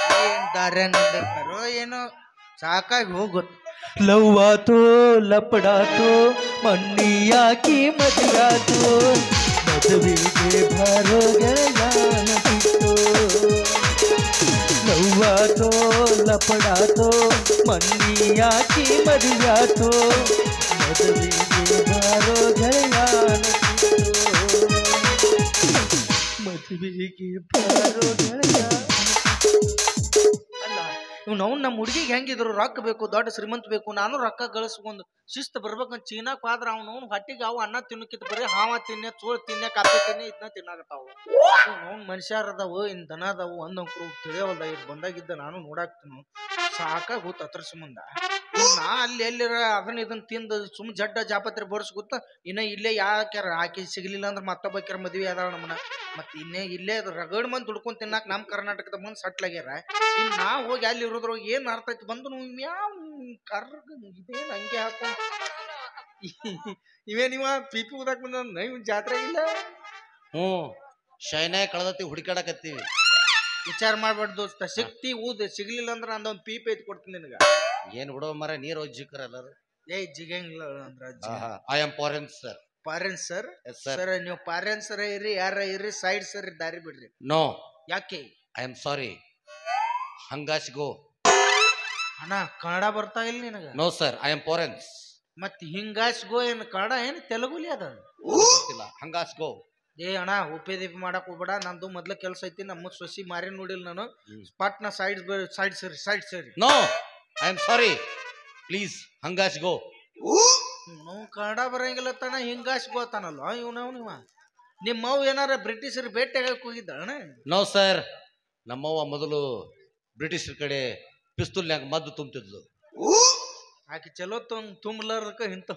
ಏನ್ ದಾರ್ಯಾಗ ನಿಂದಿರ್ತಾರೋ ಏನೋ ಸಾಕಾಗಿ ಹೋಗುತ್ತೆ ಲವ್ ಆತೋ ಲಪಡಾತೋ ಮಣ್ಣಿ ಯಾಕಿ ಮದುವಾತೋ ಮದುವೆಗೆ ಬಾರೋ ಗೆಳೆಯಾನ ಬಿಟ್ಟು ಲವ್ ಆತೋ ಲಪಡಾತೋ ಮಣ್ಣಿ ಯಾಕಿ ಮದುವಾತೋ ಮದುವೆಗೆ ಬಾರೋ ಗೆಳೆಯಾನ ಬಿಟ್ಟು ಮದುವೆಗೆ ಬಾರೋ ಗೆಳೆಯಾನ ಅಲ್ಲ ಇವ್ ನಾವು ನಮ್ಮ ಹುಡುಗಿಗೆ ಹೆಂಗಿದ್ರು ರೊಕ್ಕ ಬೇಕು ದೊಡ್ಡ ಶ್ರೀಮಂತ ಬೇಕು ನಾನು ರೊಕ್ಕ ಗಳಿಸ್ಕೊಂಡು ಶಿಸ್ತು ಬರ್ಬೇಕಂತ ಚೀನಾಕ್ ಹೋದ್ರ ಅವ್ನು ಅವ್ನು ಹೊಟ್ಟಿಗೆ ಅವು ಅನ್ನ ತಿನ್ನಕ್ಕಿತ್ ಬರೀ ಹಾವ ತಿನ್ನೆ ಚೋಳ್ ತಿನ್ನೆ ಕಾಪಿ ತಿನ್ನೆ ಇದನ್ನ ತಿನ್ನಾಕತ್ತಾವು ಅವ್ನು ಮನುಷ್ಯರ ಅದಾವು ಇನ್ ದನ ಅದಾವು ಒಂದ್ ಅಂಕ್ರು ತಿಳಿಯವಲ್ದ ಇಲ್ಲಿ ಬಂದಾಗಿದ್ದ ನಾನು ನೋಡಾಕ್ತೀನಿ ಸಾಕಾಗಿ ಹೋತ್ ಅದ್ರ ಸಂಬಂಧ ಇನ್ ನಾ ಅಲ್ಲಿ ಎಲ್ಲಿರ ಅದನ್ನ ಇದನ್ನ ತಿಂದು ಸುಮ್ ಜಡ್ಡ ಜಾಪತ್ರೆ ಬೋರ್ಸ್ ಗೊತ್ತ ಇನ್ನ ಇಲ್ಲೇ ಯಾಕ್ಯಾರ ಆಕಿ ಸಿಗ್ಲಿಲ್ಲ ಅಂದ್ರೆ ಮತ್ತೊಬ್ಬಕ್ಯಾರ ಮದ್ವಿ ಅದಾಳ ನಮ್ಮನ ಮತ್ ಇನ್ನೇ ಇಲ್ಲೇ ಅದು ರಗಡ್ ಮಂದಿ ದುಡ್ಕೊಂಡ್ ತಿನ್ನಾಕ ನಮ್ ಕರ್ನಾಟಕದ ಮಂದಿ ಸಟ್ಲ್ ಆಗ್ಯಾರ ಇನ್ ನಾ ಹೋಗಿ ಅಲ್ಲಿ ಇರೋದ್ರೊಳಗ ಏನ್ ಅರ್ಥ ಐತಿ ಬಂದು ನಾವು ಮ್ಯಾವ್ ಕರ್ಗ ಇದೇನ್ ಹಂಗೆ ಹಾಕೊಂಡ್ ಇವೇನ್ ಇವ ಪಿಪಿ ಊದಾಕ್ ಬಂದ ಇವ್ ಜಾತ್ರೆ ಇಲ್ಲ ಹ್ಞೂ ಶೈನಾಗ ಕಳೆದತ್ತಿ ಹುಡುಕಾಡಕತ್ತೀವಿ ವಿಚಾರ ಮಾಡ್ಬೇಡ ದೋಸ್ತ ಸಿಕ್ತಿ ಊದ್ ಸಿಗ್ಲಿಲ್ಲ ಅಂದ್ರೆ ನಂದೊಂದ್ ಪೀಪ್ ಐತಿ ಕೊಡ್ತೀನಿ ನಿನಗ ಏನ್ ಬಿಡೋ ಮರ ನೀರು ಒಜ್ಜಿಕ್ರ ಎಲ್ಲರೂ ಏ ಜಿಗಂಗಿಲ್ಲ ಅಂದ್ರ I am foreign sir foreigns sir yes sir sir ನೀವು ಪಾರೆನ್ಸ್ ಸರ ಇರಿ ಯಾರ ಇರಿ ಸೈಡ್ ಸರ್ ದಾರಿ ಬಿಡ್ರಿ ನೋ ಯಾಕೆ ಐ ಆಮ್ ಸಾರಿ ಹಂಗಾಸ್ ಗೋ ಅಣ್ಣ ಕನ್ನಡ ಬರ್ತಾ ಇಲ್ಲ ನಿನಗ no sir I am foreigns ಮತ್ ಹಿಂಗಾಸ್ ಗೋ ಏನ್ ಕನ್ನಡ ಏನ್ ತೆಲುಗುಲಿ ಅದ ಗೊತ್ತಿಲ್ಲ ಹಂಗಾಸ್ ಗೋ ಏ ಅಣ್ಣ ಉಪ್ಪೆ ದೀಪ ಮಾಡಕ್ ಹೋಗ್ಬೇಡ ನಂದು ಮೊದ್ಲ ಕೆಲಸ ಐತಿ ನಮ್ಮ ಸೊಸಿ ಮಾರಿ ನೋಡಿಲ್ಲ ನಾನು ಹ್ಮ್. ಪಟ್ನ ಸೈಡ್ ಸೈಡ್ ಸರಿ ಸೈಡ್ ಸರಿ no I am sorry please ಹಂಗಾಸ್ ಗೋ ನಾವು ಕನ್ನಡ ಬರಂಗಿಲ್ಲ ತನ ಹಿಂಗಾಸ್ ಗೋತಾನಲ್ಲ ಇವ್ನವ್ ನೀವ ನಿಮ್ಮವ್ ಏನಾರ ಬ್ರಿಟಿಷರು ಭೇಟಿ ಆಗಕ್ ಹೋಗಿದ್ದ ಅಣ್ಣ ನೋ ಸರ್ ನಮ್ಮವ್ವ ಮೊದಲು ಬ್ರಿಟಿಷರ ಕಡೆ ಪಿಸ್ತೂಲ್ನ್ಯಾಗ ಮದ್ದು ತುಂಬ್ತಿದ್ಲು ಆಕಿ ಚಲೋ ತುಂಬ ತುಂಬಲಾರ್ದಕ್ಕ ಇಂಥ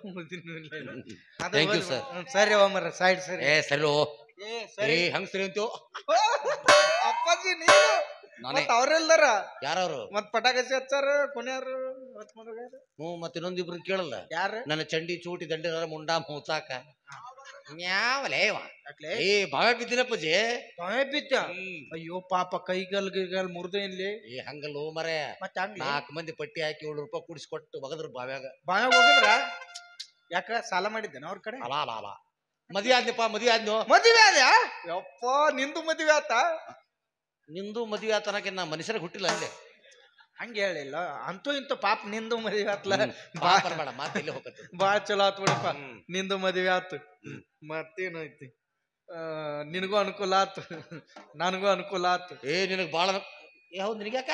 Thank you, sir. ಸರಿ ಮರ ಸೈಡ್ ಸರಿ ಏ ಸರಿ ಏ ಏ ಸರಿ ಹಂಗ್ ಸರಿ ಅಂತೀವ್ ಅಪ್ಪಾಜಿ ನೀನು ನಾನೇ ಮತ್ ಅವ್ರೆಲ್ದಾರ ಯಾರವ್ರು ಮತ್ ಪಟಾಕಸಿ ಹಚ್ಚಾರ ಕೊನೆಯಾರು ಮತ್ ಮದುವೆ ಹ್ಞೂ ಮತ್ತೆ ಇನ್ನೊಂದಿಬ್ರು ಕೇಳಲ್ಲ ಯಾರ ನನ್ನ ಚಂಡಿ ಚೂಟಿ ದಂಡಿನಾರ ಮುಂಡಾ ಮೂತಾಕ ಮ್ಯಾವಲೇ ಇವ. ಯಾಕ್ಲೆ ಏ ಭಾವ ಬಿದ್ದಿನಪ್ಪಜಿ ಬಾಯ್ ಬಿದ್ದ ಅಯ್ಯೋ ಪಾಪ ಕೈಗಲ್ ಗಿಗಲ್ ಮುರ್ದು ಇಲ್ಲಿ ಏ ಹಂಗಲ್ಲೋ ಮರೆ ಮತ್ತೆ ಹಂಗ್ಲಿ ನಾಲ್ಕು ಮಂದಿ ಪಟ್ಟಿ ಹಾಕಿ ಏಳು ರೂಪಾಯಿ ಕುಡಿಸ್ಕೊಟ್ಟು ಒಗದ್ರ ಬಾವ್ಯಾಗ ಬಾಯಾಗ ಹೋಗಿದ್ರ ಯಾಕ ಸಾಲ ಮಾಡಿದ್ದೇನ ಅವ್ರ ಕಡೆ ಅಲ ಅಲ ಅಲ ಮದ್ವೆ ಆದ್ನಪ್ಪ ಮದ್ವೆ ಆದ್ನು ಮದುವೆ ಅದ ಯಪ್ಪ ನಿಂದು ಮದುವೆ ಆತ ನಿಂದು ಮದ್ವೆ ಆತನಕ್ಕೆ ನಾ ಮನುಷ್ಯರಿಗೆ ಹುಟ್ಟಿಲ್ಲ ಅಲ್ಲೇ ಹಂಗೆ ಹೇಳಿಲ್ಲ ಅಂತೂ ಇಂತೂ ಪಾಪ ನಿಂದು ಮದುವೆ ಆತ್ಲ ಬಾ ಬರ್ಬೇಡ ಮಾತು ಎಲ್ಲಿ ಹೋಗತ್ತೆ ಬಾಳ ಚಲೋ ಆತ್ ಬಿಡಪ್ಪ ಹ್ಮ್. ನಿಂದು ಮದುವೆ ಆತು ಮತ್ತೇನು ಐತಿ ಆ, ನಿನಗೂ ಅನುಕೂಲ ಆತು ನನಗೂ ಅನುಕೂಲ ಆತು ಏ ನಿನಗೆ ಬಾಳ ಯಾವ್ದು ನಿನಗ್ಯಾಕ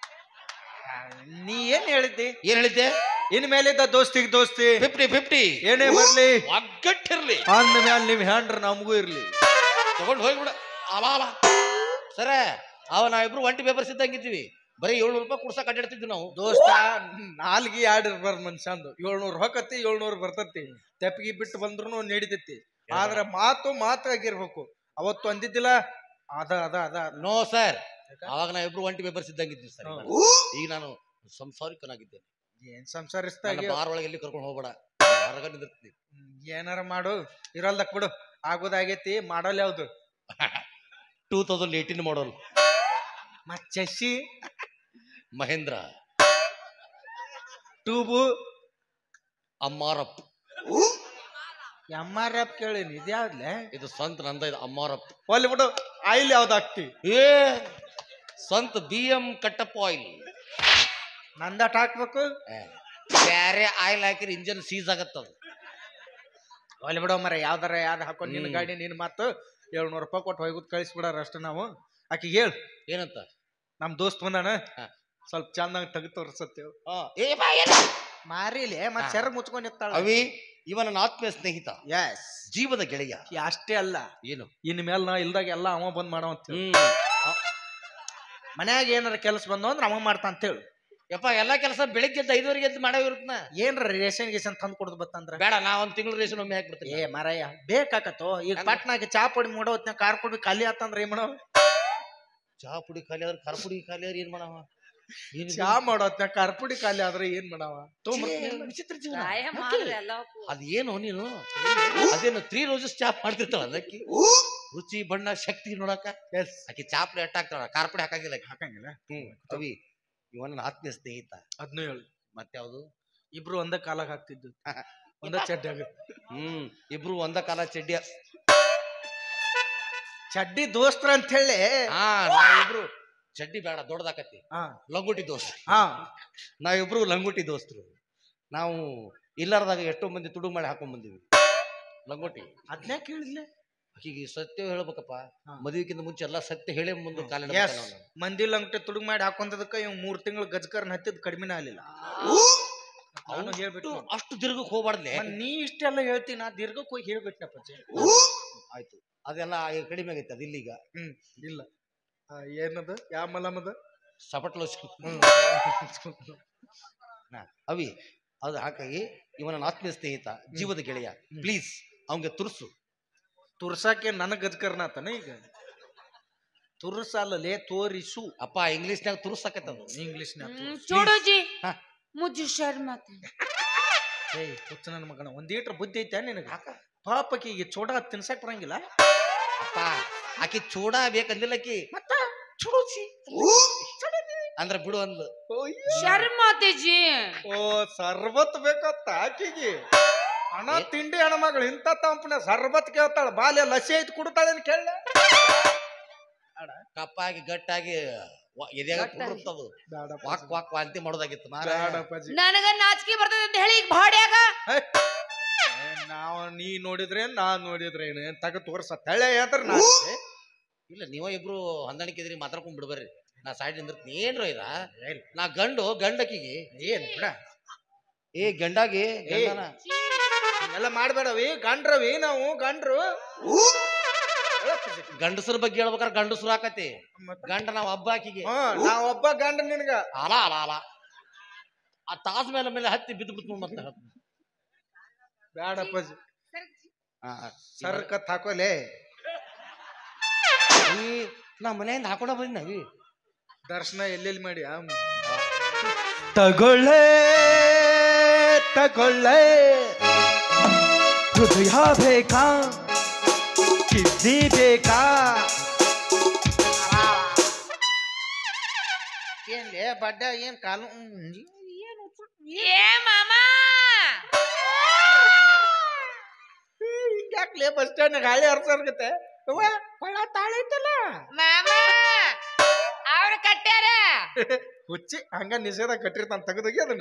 ಆ, ನೀ ಏನ್ ಹೇಳಿದ್ದಿ ಏನ್ ಹೇಳಿದ್ದೆ ಇನ್ ಮೇಲಿದ್ದ ದೋಸ್ತಿಗ್ ದೋಸ್ತಿ ಫಿಫ್ಟಿ ಫಿಫ್ಟಿ ಏನೇ ಬರ್ಲಿ ಒಗ್ಗಟ್ಟಿರ್ಲಿ ಅಂದ ಮ್ಯಾಲ ನಿಮ್ ಹ್ಯಾಂಡ್ರ ನಮಗೂ ಇರ್ಲಿ ತಗೊಂಡು ಹೋಗ್ಬಿಡ ಅಲ ಅಲ ಸರ ಅವ ನಾವಿಬ್ರು ಒಂಟಿ ಪೇಪರ್ಸ್ ಇದ್ದಂಗಿದ್ದೀವಿ ಬರೀ ಏಳ್ನೂರು ರೂಪಾಯಿ ಕುಡ್ಸಕ್ ಅಡ್ಡಾಡ್ತಿದ್ವಿ ನಾವು ದೋಸ್ತ ನಾಲ್ಗಿ ಎರಡು ಇರ್ಬಾರ್ದು ಮನುಷ್ಯಂದು ಏಳ್ನೂರು ಹೊಕ್ಕತಿ ಏಳ್ನೂರು ಬರ್ತತಿ ತೆಪ್ಪಿಗೆ ಬಿಟ್ಟು ಬಂದ್ರು ನಡೀತೈತಿ ಆದ್ರೆ ಮಾತು ಮಾತು ಆಗಿರ್ಬೇಕು ಅವತ್ತು ಅಂದಿದ್ದಿಲ್ಲ ಅದ ಅದ ಅದ ಅದ. ನೋ ಸರ್ ಅವಾಗ ನಾವಿಬ್ರು ಒಂಟಿ ಪೇಪರ್ಸ್ ಇದ್ದಂಗಿದ್ವಿ ಸರ್ ಹ್ಮ್. ಈಗ ನಾನು ಸಂಸಾರಿಕನಾಗಿದ್ದೇನೆ ಏನ್ ಸಂಸಾರಿಸ್ತಾ ನನ್ನ ಬಾರ್ ಒಳಗೆ ಎಲ್ಲಿ ಕರ್ಕೊಂಡು ಹೋಗ್ಬೇಡ ಹೊರಗ ನಿಂದಿರ್ತೀನಿ ಹ್ಮ್, ಏನಾರ ಮಾಡು ಇರಲ್ದಕ್ ಬಿಡು ಆಗೋದಾಗೈತಿ ಮಾಡಲ್ ಯಾವ್ದು ಟೂ ತೌಸಂಡ್ ಏಯ್ಟೀನ್ ಮಾಡಲ್ ಮತ್ ಚಸಿ ಮಹೇಂದ್ರ ಟ್ಯೂಬು ಅಮ್ಮಾರಪ್ ಎಮ್ ಆರ್ ಎಫ್ ಕೇಳಿನಿ ಇದ್ಯಾವ್ದ್ಲೆ ಇದು ಸ್ವಂತ ನಂದ ಇದು ಅಮ್ಮಾರಪ್ ಒಲ್ಲಿ ಬಿಡು ಆಯಿಲ್ ಯಾವ್ದು ಹಾಕ್ತಿ ಏ ಸ್ವಂತ ಬಿ ಎಂ ಕಟ್ಟಪ್ಪ ಆಯಿಲ್ ನಂದಟ್ ಹಾಕ್ಬೇಕು ಬ್ಯಾರೆ ಆಯಿಲ್ ಹಾಕಿದ್ರೆ ಇಂಜನ್ ಸೀಸ್ ಆಗತ್ತದ ಒಲ್ಲಿ ಬಿಡೋ ಮರ ಯಾವ್ದಾರ ಯಾವ್ದು ಹಾಕೊಂಡು ನಿನ್ನ ಹ್ಮ್. ಗಾಡಿ ನಿನ್ನ ಮಾತು ಏಳ್ನೂರು ರೂಪಾಯಿ ಕೊಟ್ಟು ಹೋಗುದ್ ಕಳಿಸ್ಬಿಡಾರ ಅಷ್ಟು ನಾವು ಆಕಿ ಹೇಳು ಏನಂತ ನಮ್ ದೋಸ್ತ್ ಬಂದಾನ ಹಾ. ಸ್ವಲ್ಪ ಚಂದಂಗ್ ತೆಗೆದು ತೋರ್ಸತ್ತೇವ್ ಏ ಬಾ ಏನ? ಮಾರಿಲಿ ಮತ್ ಹಾ. ಸೆರ ಮುಚ್ಕೊಂಡ್ ನಿಂತಾಳ ಅವಿ ಇವ ನನ್ನ ಆತ್ಮೀಯ ಸ್ನೇಹಿತ ಎಸ್ ಜೀವದ ಗೆಳೆಯ ಅಷ್ಟೇ ಅಲ್ಲ ಏನು ಇನ್ ಮೇಲೆ ನಾ ಇಲ್ದಾಗ ಎಲ್ಲ ಅವ ಬಂದ್ ಮಾಡವ ಅಂತ ಹೇಳು. ಹ್ಮ್ ಮನ್ಯಾಗ ಏನಾರ ಕೆಲಸ ಬಂದು ಅಂದ್ರೆ ಅವ ಮಾಡ್ತಾ ಅಂತ ಹೇಳು ಯಪ್ಪ ಎಲ್ಲಾ ಕೆಲಸ ಬೆಳಿಗ್ಗೆ ಎದ್ದು ಐದುವರೆಗೆ ಎದ್ದು ಮಾಡೋ ಇರುತ್ತನ ಏನ್ರ ರೇಷನ್ ಗೀಷನ್ ತಂದ್ ಕೊಡ್ದು ಬತ್ತಂದ್ರ ಬೇಡ ನಾ ಒಂದ್ ತಿಂಗಳು ರೇಷನ್ ಒಮ್ಮೆ ಹಾಕ್ಬಿಡ್ತೀನಿ ಏ ಮರಯ್ಯ ಬೇಕಾಕತ್ತೋ ಈಗ ಹಂಗ- ಪಟ್ನಾಗ ಚಾ ಪುಡಿ ಮಾಡೋ ಹೊತ್ನ್ಯಾಗ ಕಾರ್ ಕೊಡ್ಬೇಕು ಖಾಲಿ ಆತಂದ್ರ ಏನ್ ಮಾಡೋ ಚಹಾ ಪುಡಿ ಖಾಲಿ ಆದ್ರೆ ಖಾರ ಪುಡಿ ಖಾಲಿ ಆದ್ರೆ ಏನ್ ಮಾಡವ ಏನ್ ಇದು? ಚಾ ಮಾಡೋ ಹೊತ್ನ್ಯಾಗ ಕಾರ್ ಪುಡಿ ಖಾಲಿ ಆದ್ರೆ ಏನ್ ಮಾಡವ ಛೇ, ವಿಚಿತ್ರ ಜೀವನ ಗಾಯ ಮಾಡ್ರಿ ಎಲ್ಲಕ್ಕೂ ಅದೇನು ನೀನು ಅದೇನು ತ್ರೀ ರೋಸಸ್ ಚಹಾ ಮಾಡ್ತಿರ್ತಾಳ ಅದಕ್ಕೆ ರುಚಿ ಬಣ್ಣ ಶಕ್ತಿ ನೋಡಕ ಎಸ್ ಆಕಿ ಚಾಪ್ಲಿ ಎಟ್ಟ ಹಾಕ್ತಾಳ ಕಾರ್ಪಡಿ ಹಾಕಂಗಿಲ್ಲ ಆಕಿ. ಹಾಕಂಗಿಲ್ಲ ಹ್ಮ್ ಅವಿ ಇವನ ಆತ್ಮೀಯ ಸ್ನೇಹಿತ ಅದ್ನು ಹೇಳು ಮತ್ಯಾವ್ದು ಇಬ್ರು ಒಂದ ಕಾಲಾಗ ಹಾಕ್ತಿದ್ದು ಒಂದ ಚಡ್ಡಿಯಾಗ ಹ್ಮ್ ಇಬ್ರು ಒಂದ ಕಾಲ ಚಡ್ಡಿಯ ಚಡ್ಡಿ ದೋಸ್ತ್ರ ಅಂತ ಹೇಳಿ ಹಾ ನಾವಿಬ್ರು ಚಡ್ಡಿ ಬೇಡ ದೊಡ್ಡದಾಕತಿ ಹಾ ಲಂಗೋಟಿ ದೋಸ್ತ ಹಾ ನಾವಿಬ್ರು ಲಂಗೋಟಿ ದೋಸ್ತರು ನಾವು ಇಲ್ಲಾರ್ದಾಗ ಎಷ್ಟೋ ಮಂದಿ ತುಡು ಮಾಡಿ ಹಾಕೊಂಡ್ ಬಂದಿವಿ ಲಂಗೋಟಿ ಅದ್ನ್ಯಾ ಕೇಳಿದ್ಲೆ ಆಕಿಗೆ ಸತ್ಯ ಹೇಳ್ಬೇಕಪ್ಪ ಹಾ. ಮದುವೆಗಿಂತ ಮುಂಚೆ ಎಲ್ಲಾ ಸತ್ಯ ಹೇಳೇ ಮುಂದೆ ಕಾಲಿಡ ಎಸ್ ಮಂದಿ ಲಂಗಟೆ ತುಡುಗ್ ಮಾಡಿ ಹಾಕೊಂತದಕ್ಕ ಇವ್ ಮೂರ್ ತಿಂಗಳು ಗಜ್ಕರ್ನ ಹತ್ತಿದ್ ಕಡಿಮೆನ ಆಗ್ಲಿಲ್ಲ ನಾನು ಹೇಳ್ಬಿಟ್ಟು ಅಷ್ಟು ದೀರ್ಘಕ್ಕೆ ಹೋಗ್ಬಾರ್ದ್ಲೆ ನೀ ಇಷ್ಟೆಲ್ಲ ಹೇಳ್ತಿ ನಾ ದೀರ್ಘಕ್ಕೆ ಹೋಗಿ ಹೇಳ್ಬಿಟ್ನಪ್ಪ ಅಜ್ಜಿ. ಆಯ್ತು ಅದೆಲ್ಲ ಈಗ ಕಡಿಮೆ ಆಗೈತೆ ಅದಿಲ್ಲೀಗ ಹ್ಮ್ ಇಲ್ಲ ಆ, ಏನದು ಯಾವ ಮಲಮದ ಸಪಟ್ಲು ಅವಿ ಅದು ಹಾಗಾಗಿ ಇವನ ಆತ್ಮೀಯ ಸ್ನೇಹಿತ ಜೀವದ ಗೆಳೆಯ ಪ್ಲೀಸ್ ಅವನಿಗೆ ತುರ್ಸು ತುರ್ಸಾಕೆ ನನಗ್ ಗಜ್ಕರ್ನ ಆತನ ಈಗ ತುರ್ಸಲ್ಲೇ ತೋರಿಸು ಅಪ್ಪ ಇಂಗ್ಲಿಷ್ನ್ಯಾಗ ತುರ್ಸಾಕತ್ತದು ಇಂಗ್ಲಿಷ್ನ್ಯಾಗ छोड़ो जी हाँ। मुझे शर्म आती है ಏಯ್ ಹುಚ್ಚ ನನ್ನ ಮಗನ ಒಂದೀಟ್ರ ಬುದ್ಧಿ ಐತೆ ನಿನಗ ಪಾಪಕ್ಕೆ ಈಗ ಚೋಟ ತಿನ್ಸಕ್ ಬರಂಗಿಲ್ಲ ಅಪ್ಪ ಆಕಿ ಚೂಡ ಬೇಕಂದಿಲ್ಲಕಿ ಮತ್ತ ಚುಡುಸಿ ಅಂದ್ರ ಬಿಡು ಅಂದ್ಲು शर्म आती जी ಓ ಸರ್ಬತ್ ಬೇಕತ್ತ ಆಕಿಗೆ ಹಣ ತಿಂಡಿ ಹಣ ಮಗಳು ಇಂಥ ತಂಪನ ಸರ್ಬತ್ ಕೇಳ್ತಾಳ ಬಾಲ್ಯ ಲಸಿ ಐತ್ ಕುಡ್ತಾಳೇನ್ ಕೇಳ ಕಪ್ಪಾಗಿ ಗಟ್ಟಾಗಿ ವ- ಎದೆಯಾಗ ಗಟ್ಟಾಗಿ. ಕುಂಡ್ರುತ್ತದು ವಾಕ್ ವಾಕ್ ವಾಂತಿ ಮಾಡೋದಾಗಿತ್ತು ಮಾರ ನನಗ ನಾಚಿಕೆ ಬರ್ತದೆ ಅಂತ ಹೇಳಿ ಈಗ ಭಾಡ್ಯಾಗ ನಾವ್ ನೀ ನೋಡಿದ್ರೆ ನಾ ನೋಡಿದ್ರೆ ಏನ್ ತಗ ತೋರ್ಸ ತಳೆ ಯಾತ್ರ ನಾ ಇಲ್ಲ ನೀವ ಇಬ್ರು ಹೊಂದಾಣಿಕೆ ಇದ್ರಿ ಮಾತಾಡ್ಕೊಂಡ್ ಬಿಡ್ಬರ್ರಿ ನಾ ಸೈಡ್ ನಿಂದಿರ್ತೀನಿ ಏನ್ರ ಇದ ನಾ ಗಂಡು ಗಂಡಕಿಗೆ ಏನ್ ಬಿಡ ಏ ಗಂಡಾಗಿ ಗಂಡನ ಎಲ್ಲ ಮಾಡ್ಬೇಡವಿ ಗಂಡ್ರವಿ ನಾವು ಗಂಡ್ರು ಗಂಡಸರ ಬಗ್ಗೆ ಹೇಳ್ಬೇಕಾರೆ ಗಂಡಸರು ಹಾಕತಿ ಗಂಡ ನಾವ್ ಹಬ್ಬ ಆಕಿಗೆ ಹಾ ನಾವ್ ಒಬ್ಬ ಗಂಡ ನಿನ್ಗ ಅಲ ಅಲ ಅಲ ಆ ತಾಸ್ ಮೇಲೆ ಮೇಲೆ ಹತ್ತಿ ಬಿದ್ದು ಬಿಟ್ಟು ಮತ್ತೆ ಬ್ಯಾಡಪ್ಪಾಜಿ ಆ, ಸರ್ಕತ್ ಹಾಕೋಲೆ ಈ ನಾ ಮನೆಯಿಂದ ಹಾಕೊಂಡ ಬಂದಿ ನಾವಿ ದರ್ಶನ ಎಲ್ಲೆಲ್ಲಿ ಮಾಡಿ ಆ ತಗೊಳ್ಳೆ ತಗೊಳ್ಳೆ ಹೃದಯ ಬೇಕಾ ಕಿಡ್ನಿ ಬೇಕಾ ಏನ್ಲೇ ಬಡ್ಡ ಏನ್ ಕಾಲು ಏನು ಏ ಮಾಮ ಹಿಂಗ್ಯಾಕ್ಲೇ ಬಸ್ ಸ್ಟ್ಯಾಂಡ್ ಗಾಳಿ ಹರ್ಸರ್ಗತ್ತೆ ಕೊಳ್ಳ ತಾಳೈತಲ್ಲ ಮಾಮ ಅವ್ರ ಕಟ್ಟ್ಯಾರ ಹುಚ್ಚಿ ಹಂಗ ನಿಷೇಧ ಕಟ್ಟಿರ್ತಾನ ತೆಗೆದೋಗಿ ಅದನ್ನ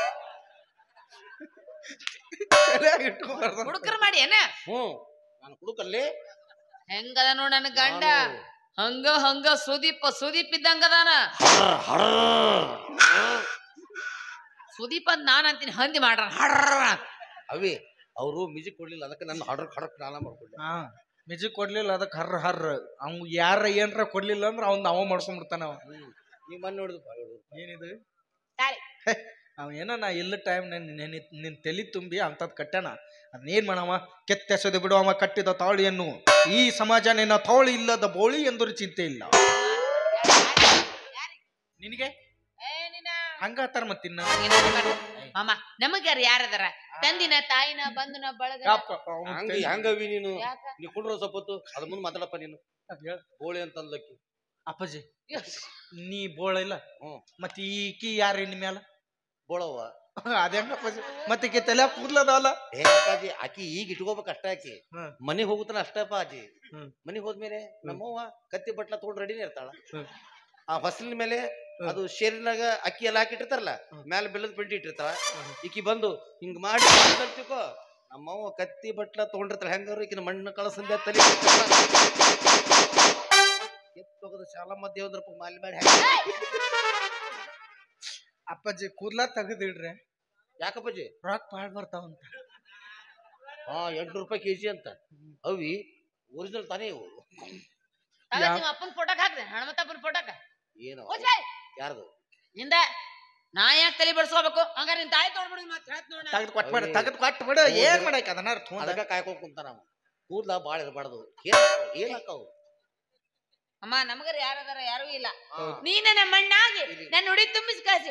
ತಲ್ಯಾಗ್ ಇಟ್ಕೊಬಾರ್ದು. ಹುಡುಕರ್ ಮಾಡಿ ಏನ ಹ್ಮ್ ನಾನು ಕುಡುಕಲ್ಲಿ ಹೆಂಗದ ನೋಡ್ ನನ್ನ ಗಂಡ ಹಂಗ ಹಂಗ ಸುದೀಪ್ ಸುದೀಪ್ ಇದ್ದಂಗದಾನ ಸುದೀಪ್ ಅಂತ ನಾನ್ ಅಂತೀನಿ ಹಂದಿ ಮಾಡ್ರ ಹಡ್ರ ಅವಿ ಅವರು ಮ್ಯೂಸಿಕ್ ಕೊಡ್ಲಿಲ್ಲ ಅದಕ್ಕೆ ನನ್ನ ಹಡರ್ ಖಡಕ್ ನಾನ ಮಾಡ್ಕೊಂಡೆ ಹಾ ಮಿಜಿ ಕೊಡ್ಲಿಲ್ಲ ಅದಕ್ಕೆ ಹರ್ರ ಹರ್ರ ಅವ್ ಯಾರ ಏನ್ರ ಕೊಡ್ಲಿಲ್ಲ ಅಂದ್ರ ಅವ್ನ್ ಅವ ಮಾಡ್ಕೊಂಡ್ಬಿಡ್ತಾನ ಅವ ಹ್ಮ್ ನೀವ್ ಮನ್ ನೋಡಿದ್ರು ಏನಿದು ತಾಳಿ. ಹೇ, ಅವ ಏನ ನಾ ಇಲ್ಲ ಟೈಮ್ ನಿನ್ ತಲಿ ತುಂಬಿ ಅಂತದ್ ಕಟ್ಟಾನ ಅದನ್ನೇನ್ ಮಾಡವ ಕೆತ್ತೆಸೆದು ಬಿಡುವ ಕಟ್ಟಿದ ತಾಳಿಯನ್ನು ಈ ಸಮಾಜ ನಿನ್ನ ತಾಳಿ ಇಲ್ಲದ ಬೋಳಿ ಎಂದರೂ ಚಿಂತೆ ಇಲ್ಲ ನಿನಗೆ ಹಂಗಾತಾರ ಮತ್ತಿನ್ನ ಮಾಮ ನಮಗ್ ಯಾರು ಯಾರದಾರ ತಂದಿನ ತಾಯಿನ ಬಂಧುನ ಬಳಗ ಯಪ್ಪ, ಅವ್ನ್ ಹಂಗ ತಲಿ- ಹಂಗವಿ ನೀನು ಯಾಕ ನೀ ಕುಂಡ್ರ ಸೊಪ್ಪತ್ತು ಅದ ಮುಂದೆ ಮಾತಾಡಪ್ಪ ನೀನು ಅದ್ ಹೇಳ್. ಗೋಳಿ ಅಂತ ಅಂದ್ಲಕ್ಕಿ ಅಪ್ಪಾಜಿ ನೀ ಬೋಳ ಇಲ್ಲ ಹ್ಮ್ ಮತ್ತೆ ಈಕಿ ಯಾರ ಇನ್ ಮ್ಯಾಲ ಬೋಳವ್ವ ಅದೇಂಗ ಅಪ್ಪಾಜಿ ಮತ್ತೆ ಈಕಿ ತಲೆ ಕೂದ್ಲದಲ್ಲ ಏ ಅಪ್ಪಾಜಿ ಆಕಿ ಈಗ ಇಟ್ಕೋಬೇಕು ಅಷ್ಟ ಆಕಿ ಹ್ಮ್. ಮನಿಗ್ ಹೋಗುತ್ತಾನ ಅಷ್ಟೇ ಅಪ್ಪಾಜಿ ಹ್ಮ್. ಮನಿಗ್ ಹೋದ್ಮೇಲೆ ನಮ್ಮವ್ವ ಕತ್ತಿ ಬಟ್ಲ ತಗೊಂಡ್ ರೆಡಿನೇ ಇರ್ತಾಳ ಹ್ಮ್. ಆ ಹೊಸಲಿನ ಮೇಲೆ ಹ್ಮ್. ಅದು ಶೇರಿನಾಗ ಅಕ್ಕಿ ಎಲ್ಲ ಹಾಕಿಟ್ಟಿರ್ತಾರಲ್ಲ ಹ್ಮ್. ಮ್ಯಾಲ ಬೆಲ್ಲದ ಪೆಂಟಿ ಇಟ್ಟಿರ್ತಾಳ ಹ್ಮ್. ಈಕಿ ಬಂದು ಹಿಂಗ್ ಮಾಡಿ ತಿಳ್ಕೊ ನಮ್ಮವ್ವ ಕತ್ತಿ ಬಟ್ಲ ತಗೊಂಡಿರ್ತಾಳ ಹೆಂಗಾರು ಈಕಿನ ಮಣ್ಣು ಕಳಸಂದೆ ತಲೆ ಎತ್ತೋಗದ ಶಾಲಾ ಮಧ್ಯೆ ಒಂದ್ ರೂಪಾಯಿ ಮಾಲಿ ಮಾಡಿ ಹಾಕಿ ಅಪ್ಪಾಜಿ ಕೂದ್ಲ ತೆಗದಿಡ್ರಿ ಯಾಕಪ್ಪಾಜಿ ರೊಕ್ಕ ಬಾಳ್ ಬರ್ತಾವಂತ ಹಾ ಎಂಟು ರೂಪಾಯಿ ಕೆಜಿ ಅಂತ ಅವಿ ಒರಿಜಿನಲ್ ತಾನೇ ಇವು ಯಾ- ನಿಮ್ಮ ಅಪ್ಪನ ಫೋಟೋಕ್ ಹಾಕ್ದೆ ಹಣಮತ್ತಪ್ಪನ ಫೋಟೋಕ್ ಏನು ಹೋಗ್ಲೇ ಯಾರ್ದು ನಿಂದ ನಾ ಯಾಕೆ ತಲೆ ಬಡ್ಸ್ಕೋಬೇಕು ಹಂಗಾರೆ ನಿನ್ ತಾಯಿ ತೊಗೊಂಡ್ಬಿಡಿ ಮತ್ತೆ ಹೇಳ್ತ ನೋಡ ತೆಗ್ದು ಕೊಟ್ಬಿಡ ತೆಗ್ದು ಕೊಟ್ಬಿಡು ಏನ್ ಮಾಡಕ್ ಅದನ್ನ ಥೂ ಅದಕ್ಕ ಕಾಯ್ಕೊಂಡ್ ಕುಂತಾನ ಅವ ಕೂದ್ಲ ಬಾಳ ಇರಬಾರ್ದು ಏನ್ ಏನಾಕವು ಅಮ್ಮ ನಮಗರ ಯಾರದಾರ ಯಾರು ಇಲ್ಲ ಹೌದು. ನೀನ ನಮ್ಮ ಅಣ್ಣಾಗಿ ನನ್ನ ಹುಡಿ ತುಂಬಿಸಿ ಕಳಿಸಿ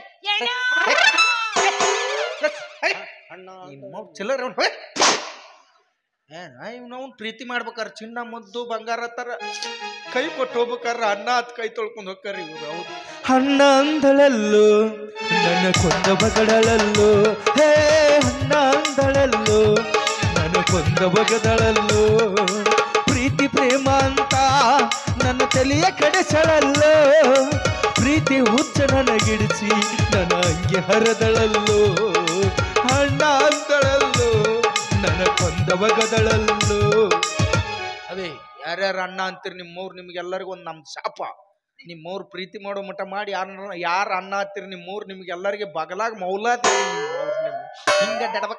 ಅಣ್ಣ ಚಿಲ್ಲರ್ ನಾವು ಪ್ರೀತಿ ಮಾಡ್ಬೇಕಾರ ಚಿನ್ನ ಮುದ್ದು ಬಂಗಾರ ತರ ಕೈ ಕೊಟ್ಟು ಹೋಗ್ಬೇಕಾರ ಅನ್ನ ಹತ್ ಕೈ ತೊಳ್ಕೊಂಡು ಹೋಗ್ತಾರ ಇವ್ರು ಹೌದು ಅಣ್ಣ ಅಂದಳಲ್ಲು ನನ್ನ ಕೊಂದ ಬಗಡಳಲ್ಲು ಹೇ ಅಣ್ಣ ಅಂದಳಲ್ಲು ನನ್ನ ಕೊಂದ ಬಗದಳಲ್ಲು ಪ್ರೀತಿ ಪ್ರೇಮ ಅಂತ ನನ್ನ ತಲೆಯ ಕಡೆಸಳಲ್ಲು ಪ್ರೀತಿ ಹುಚ್ಚ ನನಗಿಡಿಸಿ ನನ್ನ ಅಂಗೆ ಹರದಳಲ್ಲು ಅಣ್ಣ ಅಂದಳಲ್ಲು ನನ್ನ ಕೊಂದ ಬಗದಳಲ್ಲು ಅದೇ ಯಾರ್ಯಾರ ಅಣ್ಣ ಅಂತೀರಿ ನಿಮ್ಮವ್ರು ನಿಮ್ಗೆಲ್ಲರಿಗೂ ಒಂದು ನಮ್ಮ ಶಾಪ ನಿಮ್ಮವ್ರು ಪ್ರೀತಿ ಮಾಡೋ ಮಟ್ಟ ಮಾಡಿ ಯಾರ ಯಾರ ಅಣ್ಣ ಅಂತೀರಿ ನಿಮ್ಮವ್ರು ನಿಮ್ಗೆಲ್ಲರಿಗೆ ಬಗಲಾಗ ಮೌಲಾತಿ ಹಿಂಗ ದಡಬಕ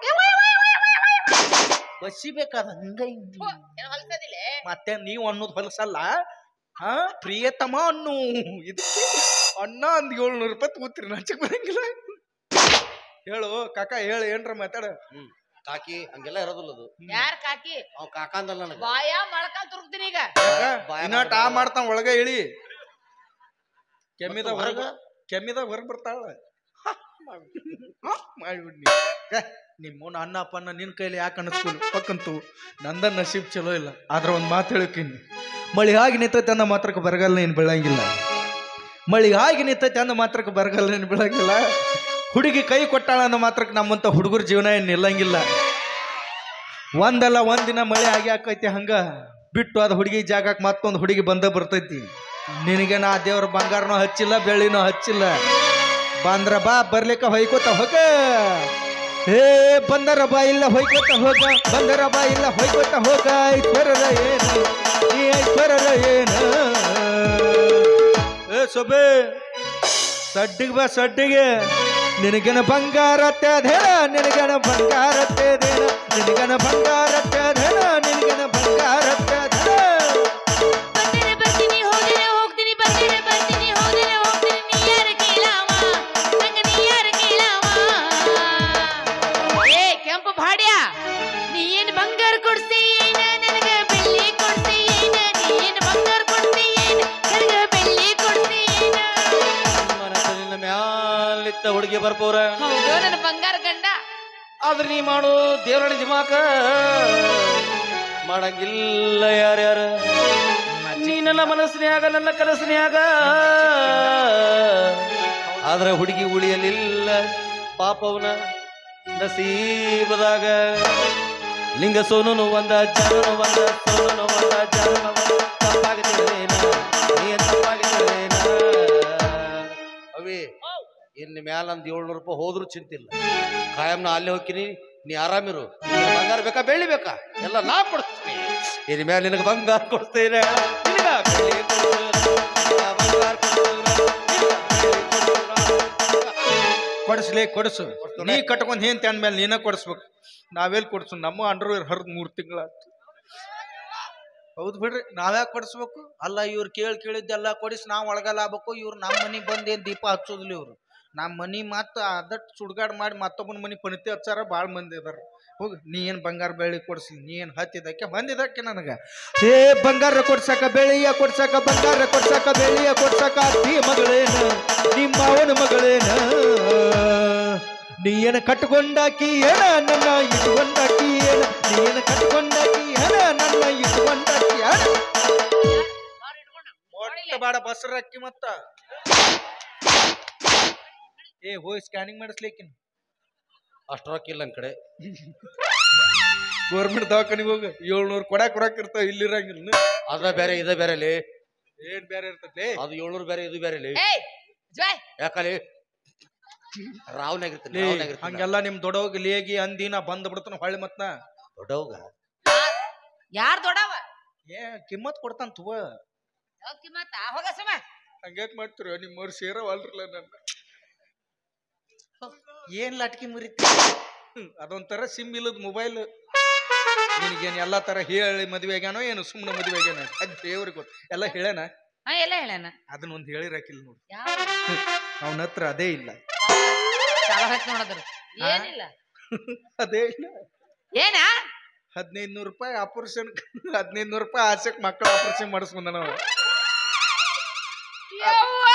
ಬಸಿಬೇಕಾದ ಹಂಗ ಹಿಂಗ ಏನ್ ಹೊಲ್ಸದಿಲ್ಲ ಮತ್ತೆ ನೀವು ಅನ್ನೋದು ಹೊಲಸಲ್ಲ ಹಾ ಪ್ರಿಯತಮ ಅನ್ನು ಇದು ಅಣ್ಣ ಅಂದ್ ಏಳ್ನೂರು ರೂಪಾಯಿ ತಗೋತೀರಿ ನಾಚಕ್ ಬರಂಗಿಲ್ಲ ಹೇಳು ಕಾಕ ಹೇಳು ಏನ್ರ ಮಾತಾಡ ಹ್ಮ್ ಕಾಕಿ ಹಂಗೆಲ್ಲ ಇರೋದಿಲ್ಲ ಅದು ಯಾರ್ ಕಾಕಿ ಅವ್ ಕಾಕ ಅಂದಲ್ಲ ನನಗ ಬಾಯ ಮೊಳಕ ತುರುಕ್ತೀನಿ ಈಗ ಇನ್ನ ಟಾ ಮಾಡ್ತಾನ ಒಳಗ ಇಳಿ ಕೆಮ್ಮಿದ ಮತ್ತು ಹೊರಗ ಹೊರಗ? ಕೆಮ್ಮಿದಾಗ ಹೊರಗ್ ಬರ್ತಾಳ ಮಾಡ್ಬಿಡ್ನಿ ನಿಮ್ಮವ್ನ ಅನ್ನ ಅಪ್ಪನ್ನ ನಿನ್ ಕೈಲಿ ಯಾಕೆ ಅನಿಸ್ಕೊಂಡು ಪಕ್ಕಂತು ನಂದ ನಸೀಬ್ ಚಲೋ ಇಲ್ಲ ಆದ್ರ ಒಂದ್ ಮಾತು ಹೇಳಕ್ಕಿನಿ ಮಳಿ ಹಾಗೆ ನಿಂತೈತೆ ಅಂದ ಮಾತ್ರಕ್ಕೆ ಬರಗಾಲ ಏನು ಬೀಳಂಗಿಲ್ಲ ಮಳಿ ಹಾಗೆ ನಿಂತೈತೆ ಅಂದ ಮಾತ್ರಕ್ಕೆ ಬರಗಾಲ ಏನು ಬೀಳಂಗಿಲ್ಲ ಹುಡುಗಿ ಕೈ ಕೊಟ್ಟಾಳ ಅನ್ನೋ ಮಾತ್ರಕ್ಕೆ ನಮ್ಮಂತ ಹುಡುಗರ ಜೀವನ ಏನು ನಿಲ್ಲಂಗಿಲ್ಲ ಒಂದಲ್ಲ ಒಂದಿನ ಮಳೆ ಆಗಿ ಆಕೈತಿ ಹಂಗ ಬಿಟ್ಟು ಅದ ಹುಡುಗಿ ಜಾಗಕ್ಕೆ ಮತ್ತೊಂದು ಹುಡುಗಿ ಬಂದ ಬರ್ತೈತಿ ನಿನಗೆ ನಾ ದೇವ್ರ ಬಂಗಾರನೂ ಹಚ್ಚಿಲ್ಲ ಬೆಳ್ಳಿನೂ ಹಚ್ಚಿಲ್ಲ ಬಂದ್ರ ಬಾ ಬರ್ಲಿಕ್ಕ ಹೊಯ್ಕೋತ ಹೋಗ ಏ ಬಂದರ ಬಾ ಇಲ್ಲ ಹೊಯ್ಕೋತ ಹೋಗ ಬಂದರ ಬಾ ಇಲ್ಲ ಹೊಯ್ಕೋತ ಹೋಗ ಐಶ್ವರ್ಯದ ಏನು ಈ ಐಶ್ವರ್ಯದ ಏನು ಏ ಸೊಬೆ ಸಡ್ಡಿಗೆ ಬಾ ಸಡ್ಡಿಗೆ ನಿನಗನ ಬಂಗಾರ ತ್ಯಾಧೇನ ನಿನಗನ ಬಂಗಾರ ತ್ಯಾಧೇನ ನಿನಗನ ಬಂಗಾರ ತ್ಯಾಧೇನ ನಿನಗನ ಬಂಗಾರ ತ್ಯಾಧೇನ ಬರ್ತೀನಿ ಬರ್ತೀನಿ ಹೋದರೆ ಹೋಗ್ತೀನಿ ಬರ್ತೀನಿ ಬರ್ತೀನಿ ಹೋದರೆ ಹೋಗ್ತೀನಿ ನೀ ಯಾರ ಕೇಳಾವ ನಂಗ ನೀ ಯಾರ ಕೇಳಾವ ಏ ಕೆಂಪು ಭಾಡ್ಯ ನೀ ಏನ್ ಬಂಗಾರ ಕೊಡ್ಸಿ ಏನ ನನಗ ಬೆಳ್ಳಿ ಕೊಡ್ಸಿ ಏನ ನೀ ಏನ್ ಬಂಗಾರ ಕೊಡ್ಸಿ ಏನ ನನಗ ಬೆಳ್ಳಿ ಕೊಡ್ಸಿ ಏನ ಮನಸ್ಸಿನ ಮ್ಯಾಲಿತ್ತ ಹುಡುಗಿ ಬರ್ಬೋರ ಹೌದು ನನ್ನ ಬಂಗಾರ ಗಂಡ ಆದ್ರೆ ನೀ ಮಾಡು ದೇವರಡಿ ದಿಮಾಕ ಮಾಡಂಗಿಲ್ಲ ಯಾರ್ಯಾರ ನೀ ನನ್ನ ಮನಸ್ಸಿನ್ಯಾಗ ನನ್ನ ಕನಸಿನ್ಯಾಗ ಆದ್ರೆ ಹುಡುಗಿ ಉಳಿಯಲಿಲ್ಲ ಪಾಪವನ ನಸೀಬದಾಗ ಲಿಂಗ ಸೋನು ಒಂದ ಜನನು ಒಂದ ಸೋನು ಒಂದ ಜನನು ಒಂದ ತಪ್ಪಾಗಿದ್ದೇನ ನೀ ತಪ್ಪಾಗಿದ್ದೇನ ಅವಿ ಇನ್ನು ಮ್ಯಾಲ ಒಂದ್ ಏಳ್ನೂರು ರೂಪಾಯಿ ಹೋದ್ರು ಚಿಂತಿಲ್ಲ ಕಾಯಂ ನಾ ಅಲ್ಲೇ ಹೋಗ್ತೀನಿ ನೀ ಆರಾಮಿರು ನಿನಗೆ ಬಂಗಾರ ಬೇಕಾ ಬೆಳ್ಳಿ ಬೇಕಾ ಎಲ್ಲ ನಾ ಕೊಡ್ತೀನಿ ಇನ್ ಮ್ಯಾಲ ನಿನಗೆ ಬಂಗಾರ ಕೊಡ್ತೇನೆ ನಿನಗ ಬೆಳ್ಳಿ ಕೊಡ್ತೇನೆ, ನಿನಗ ಬಂಗಾರ ಕೊಡ್ತೇನೆ, ನಿನಗ ಬೆಳ್ಳಿ ಕೊಡ್ತೇನೆ. ಕೊಡಿಸ್ಲೇ ಕೊಡಿಸು ಕೊಡ್ತಾನೆ. ನೀ ಕಟ್ಕೊಂಡ್ ಹೇಂತಿ ಅಂದ್ಮೇಲೆ ನೀನ ಕೊಡಿಸ್ಬೇಕು ನಾವೆಲ್ಲಿ ಕೊಡ್ಸು ನಮ್ಮ ಅಂಡರ್ವೇರ್ ಹರಿದ್ ಮೂರ್ ತಿಂಗಳಾಯ್ತು ಹೌದು ಬಿಡ್ರಿ ನಾವ್ಯಾಕೆ ಕೊಡಿಸ್ಬೇಕು ಅಲ್ಲ ಇವ್ರು ಕೇಳಿ ಕೇಳಿದ್ದೆಲ್ಲ ಕೊಡಿಸಿ ನಾವು ಒಳಗಲ್ಲ ಆಗ್ಬೇಕು ಇವ್ರು ನಮ್ಮ ಮನೆಗೆ ಬಂದು ಏನ್ ದೀಪ ಹಚ್ಚೋದಿಲ್ಲ ಇವ್ರು ನಮ್ಮ ಮನಿ ಮತ್ತ ಅದಟ್ ಸುಡ್ಗಾಡ್ ಮಾಡಿ ಮತ್ತೊಬ್ಬನ ಮನಿ ಪಣಿತಿ ಹಚ್ಚಾರ ಭಾಳ ಮಂದಿ ಅದಾರ ಹೋಗಿ ನೀ ಏನ್ ಬಂಗಾರ ಬೆಳ್ಳಿ ಕೊಡ್ಸ್ಲಿ ನೀ ಏನ್ ಹತ್ತಿದಕ್ಕೆ ಬಂದಿದ್ದಕ್ಕೆ ನನಗ ಏ ಬಂಗಾರ ಕೊಡ್ಸಕ ಬೆಳ್ಳಿಯ ಕೊಡ್ಸಕ ಬಂಗಾರ ಕೊಡ್ಸಕ ಬೆಳ್ಳಿಯ ಕೊಡ್ಸಕ ಅತ್ತಿ ಮಗಳೇನ ನಿಮ್ಮ ಅವನ ಮಗಳೇನ ನೀ ಏನ ಕಟ್ಕೊಂಡಾಕಿ ಏನ ನನ್ನ ಇಟ್ಕೊಂಡಾಕಿ ಏನ ನೀ ಏನ ಕಟ್ಕೊಂಡಾಕಿ ಏನ ನನ್ನ ಇಟ್ಕೊಂಡಾಕಿ ಏನ ಒಟ್ಟ ಬಾಡ ಬಸರಕ್ಕಿ ಮತ್ತ ಏ ಹೋಗಿ ಸ್ಕ್ಯಾನಿಂಗ್ ಮಾಡಿಸ್ಲಿಕ್ಕಿನ ಅಷ್ಟ್ ರೊಕ್ಕ ಇಲ್ಲ ನನ್ ಕಡೆ ಗೌರ್ಮೆಂಟ್ ದವಾಖಾನಿಗೆ ಹೋಗ ಏಳ್ನೂರು ಕೊಡಾಕ್ ಕೊಡಾಕ್ ಇರ್ತಾವ ಇಲ್ಲಿರಂಗಿಲ್ಲ ಅದ ಬೇರೆ ಇದ ಬೇರೆ ಲೇ ಏನ್ ಬೇರೆ ಇರ್ತೈತಿ ಅದು ಏಳ್ನೂರು ಬೇರೆ ಇದು ಬೇರೆ ಲೇ ಏಯ್ ಜಾಯ್ ಯಾಕಲಿ ರಾವ್ನಾಗಿರ್ತೀನಿ ಲೇ, ರಾವ್ನಾಗಿರ್ತೀನಿ ಹಂಗೆಲ್ಲ ನಿಮ್ ದೊಡ್ಡೋಗಿ ಲೇಗಿ ಅಂದಿನ ಬಂದ್ ಬಿಡ್ತಾನ ಹೊಳ್ಳಿ ಮತ್ನ ದೊಡ್ಡವ್ಗ ಯಾರ್ ದೊಡ್ಡವ ಏ ಕಿಮ್ಮತ್ ಕೊಡ್ತಾನ ತುವ ಹೋಗಿ ಮತ್ತ ಹೋಗ ಸಮ ಹಂಗ್ಯಾಕ್ ಮಾಡ್ತೀರ ನಿಮ್ಮವ್ರು ಸೇರವಲ್ರಲ್ಲ ನನ್ನ ಏನ್ ಲಟ್ಕಿ ಮುರಿತಿ ಅದೊಂಥರ ಸಿಮ್ ಇಲ್ಲದ ಮೊಬೈಲ್ ನಿನಗೇನು ಎಲ್ಲ ತರ ಹೇಳಿ ಮದ್ವೆ ಆಗ್ಯಾನೋ ಏನು ಸುಮ್ಮನೆ ಮದ್ವೆ ಆಗ್ಯಾನ ಅದ್ ದೇವ್ರಿಗೆ ಗೊತ್ತು ಎಲ್ಲ ಹೇಳೇನ ಹಾ ಎಲ್ಲ ಹೇಳಣ ಅದನ್ನ ಒಂದು ಹೇಳಿರಾಕಿಲ್ಲ ನೋಡಿ ಯಾವ ಅವನ ಹತ್ರ ಅದೇ ಇಲ್ಲ ಚಾಲ ಹಾಕಿ ನೋಡದ್ರ ಹಾ? ಏನಿಲ್ಲ ಅದೇ ಇಲ್ಲ ಏನ ಹದಿನೈದು ನೂರು ರೂಪಾಯಿ ಆಪರೇಷನ್ ಹದಿನೈದು ನೂರು ರೂಪಾಯಿ ಆಸೆಕ್ ಮಕ್ಕಳ ಆಪರೇಷನ್ ಮಾಡಿಸ್ಕೊಂಡ ನಾವು ಯವ್ವಾ!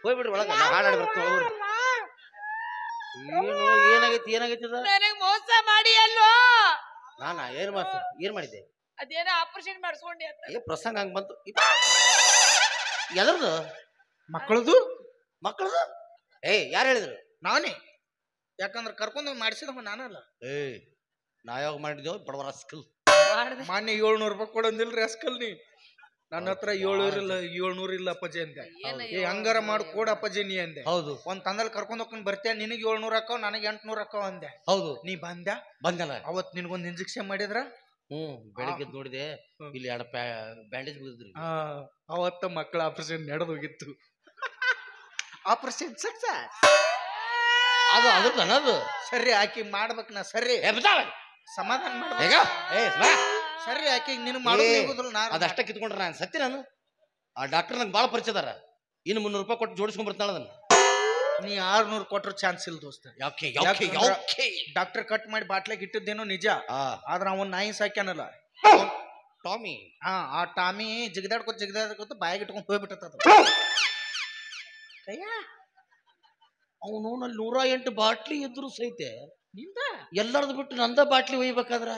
ಹೋಗ್ಬಿಡ್ರಿ ಒಳಗ ನಾ ಹಾಡಾಡಿ ಬರ್ತೀನಿ ಒಳಗ್ ಹೋಗ್ರಿ. ಏನು ಏನಾಗೈತಿ ಏನಾಗೈತಿ ಅದ ನನಗ್ ಮೋಸ ಮಾಡಿ ಅಲ್ವೋ ನಾನಾ ಏನ್ ಮಾಸ ಏನ್ ಮಾಡಿದ್ದೆ ಅದೇನೋ ಆಪರೇಷನ್ ಮಾಡಿಸ್ಕೊಂಡಿ ಅಂತ ಏ ಪ್ರಸಂಗ ಹಂಗ್ ಬಂತು ಎದ್ರದು ಮಕ್ಕಳದು ಮಕ್ಕಳದು ಏ ಯಾರು ಹೇಳಿದ್ರು ನಾನೇ ಯಾಕಂದ್ರೆ ಕರ್ಕೊಂಡು ಮಾಡಿಸಿದವ ನಾನಲ್ಲ ಏ ನಾ ಯಾವಾಗ ಮಾಡಿದ್ದೇವು ಬಡವರ ಸ್ಕಿಲ್ ಮಾಡ್ದೆ. ಮಾನ್ಯ ಏಳ್ನೂರು ರೂಪಾಯಿ ಕೊಡಂದಿಲ್ರಿ ಅಸ್ಕಲ್ ನೀ ನನ್ನ ಹತ್ರ ಏಳ್ನೂರು ಇಲ್ಲ ಏಳ್ನೂರು ಇಲ್ಲ ಅಪ್ಪಾಜಿ ಅಂದೆ ಏನ್ ಏ ಹಂಗಾರ ಮಾಡಿ ಕೊಡ ಅಪ್ಪಾಜಿ ನೀ ಅಂದೆ ಹೌದು ಒಂದ್ ತಂದಲ್ಲಿ ಕರ್ಕೊಂಡ್ ಹೋಗ್ಕೊಂಡು ಬರ್ತೀಯ ನಿನಗೆ ಏಳ್ನೂರು ಹಾಕವ್ ನನಗೆ ಎಂಟ್ನೂರು ಹಾಕವ್ ಅಂದೆ ಹೌದು ನೀ ಬಂದ್ಯಾ ಬಂದಲ್ಲ ಅವತ್ ನಿನ್ಗೊಂದ್ ಇಂಜೆಕ್ಷನ್ ಮಾಡಿದ್ರ ಹ್ಮ್ ಬೆಳಿಗ್ಗೆ ಎದ್ದು ನೋಡಿದೆ ಹ್ಮ್. ಇಲ್ಲಿ ಎರಡು ಬ್ಯಾಂಡೇಜ್ ಬಿದ್ದಿದ್ರಿ ಆ, ಅವತ್ತ ಮಕ್ಕಳ ಆಪರೇಷನ್ ನಡೆದೋಗಿತ್ತು ಆಪರೇಷನ್ ಸಕ್ಸಸ್ ಅದು ಅದ್ರದ್ದು ಅನ್ನೋದು ಸರಿ ಆಕಿ ಮಾಡ್ಬೇಕ್ ನಾ ಸರಿ ಏ ಬಿದ್ದಾವ ಸಮಾಧಾನ ಮಾಡ್ಬೇಕು ಹೇಗ ಏ ಬಾ. ಸರಿ ಆಕಿ ನೀನು ಮಾಡೋದು ಏ, ನಿಗುದಿಲ್ಲ ನಾ ಅದಷ್ಟ ಕಿತ್ಕೊಂಡ್ರೆ ನಾನು ಸತ್ತಿ ನಾನು ಆ ಡಾಕ್ಟರ್ ನಂಗೆ ಭಾಳ ಪರಿಚಯ ಅದಾರ ಇನ್ನು ಮುನ್ನೂರು ರೂಪಾಯಿ ಕೊಟ್ಟು ಜೋಡಿಸ್ಕೊಂಡ್ ಬರ್ತಾಳ ಅದನ್ನ ನೀ ಆರ್ನೂರು ಕೊಟ್ರ ಚಾನ್ಸ್ ಇಲ್ಲ ದೋಸ್ತ ಯಾಕೆ ಯಾಕೆ ಯಾಕೆ ಯಾಕೆ ಡಾಕ್ಟರ್ ಕಟ್ ಮಾಡಿ ಬಾಟ್ಲಾಗ ಇಟ್ಟಿದ್ದೇನೋ ನಿಜ ಆ ಆದ್ರ ಅವನ್ ನಾಯಿ ಸಾಕ್ಯಾನಲ್ಲ ಟಾಮಿ ಹಾ ಆ ಟಾಮಿ ಜಿಗದಾಡ್ಕೊತ ಜಿಗದಾಡ್ಕೊತ ಬಾಯಿಗೆ ಇಟ್ಕೊಂಡ್ ಹೋಗ್ಬಿಟ್ಟದ ಅವನು ನಲ್ಲಿ ನೂರ ಎಂಟು ಬಾಟ್ಲಿ ಇದ್ರು ಸಹಿತ ನಿಂದ ಎಲ್ಲರದು ಬಿಟ್ಟು ನಂದ ಬಾಟ್ಲಿ ಒಯ್ಬೇಕಾದ್ರ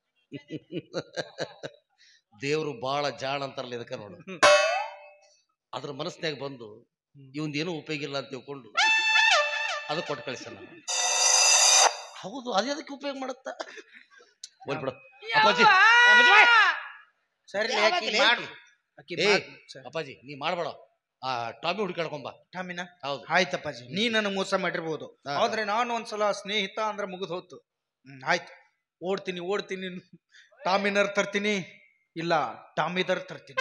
ದೇವ್ರು ಬಾಳ ಜಾಣ ಅಂತಾರಲ್ಲ ಇದಕ್ಕ ನೋಡು ಅದ್ರ ಮನಸ್ನ್ಯಾಗ ಬಂದು ಇವಂದ ಏನೂ ಉಪಯೋಗ ಇಲ್ಲ ಅಂತ ತಿಳ್ಕೊಂಡು ಅದು ಕೊಟ್ಟು ಕಳಿಸಲ್ಲ ಹೌದು ಅದೇ ಅದಕ್ಕೆ ಉಪಯೋಗ ಮಾಡುತ್ತ ಹೋಗ್ಬಿಡು ಅಪ್ಪಾಜಿ ಯವ್ವ! ಸರಿ ಯಾವಾಗ ಆಕಿ ಲೇ? ಮಾಡು ಆಕಿ ಏ. ಮಾಡು. ಸರಿ. ಅಪ್ಪಾಜಿ ನೀ ಮಾಡ್ಬೇಡ ಆ ಟಾಮಿ ಹುಡುಕಾಡ್ಕೊಂಬ ಟಾಮಿನ ಹೌದು ಆಯ್ತಪ್ಪಾಜಿ ನೀ ನನಗೆ ಮೋಸ ಮಾಡಿರ್ಬೋದು ಹಾ. ಆದ್ರೆ ನಾನು ಒಂದ್ಸಲ ಸ್ನೇಹಿತ ಅಂದ್ರೆ ಮುಗಿದು ಹೋತು ಹ್ಮ್ ಆಯ್ತು ಓಡ್ತೀನಿ ಓಡ್ತೀನಿ ಟಾಮಿನರ್ ತರ್ತೀನಿ ಇಲ್ಲ ಟಾಮಿದರ್ ತರ್ತೀನಿ